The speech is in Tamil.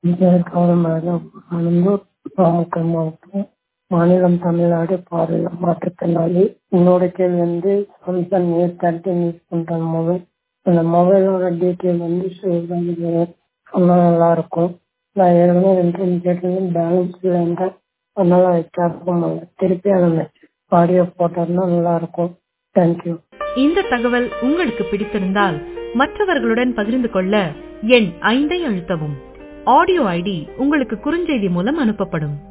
ஆனந்தூர் நாமக்கல் மாவட்டம் மாநிலம் தமிழ்நாடு பார்வையிட மாற்றுத்திறனாளி என்னோட கேள்வி வந்து சாம்சங் ஏ தேர்ட்டின் யூஸ் பண்ணுறேன் மொபைல் அந்த மொபைலோட டீட்டெயில் வந்து சொன்னால் நல்லா இருக்கும் நான் ஏற்கனவே ரெண்டு டைம் கேட்டிருந்தேன் பேலன்ஸ் இல்லைன்ற அதனால கேட்க முடியல திருப்பி அதை ஆடியோ போட்டோம்னா நல்லா இருக்கும் தேங்க்யூ இந்த தகவல் உங்களுக்கு பிடித்திருந்தால் மற்றவர்களுடன் பகிர்ந்து கொள்ள எண் ஐந்தை அழுத்தவும் ஆடியோ ஐடி உங்களுக்கு குறுஞ்செய்தி மூலம் அனுப்பப்படும்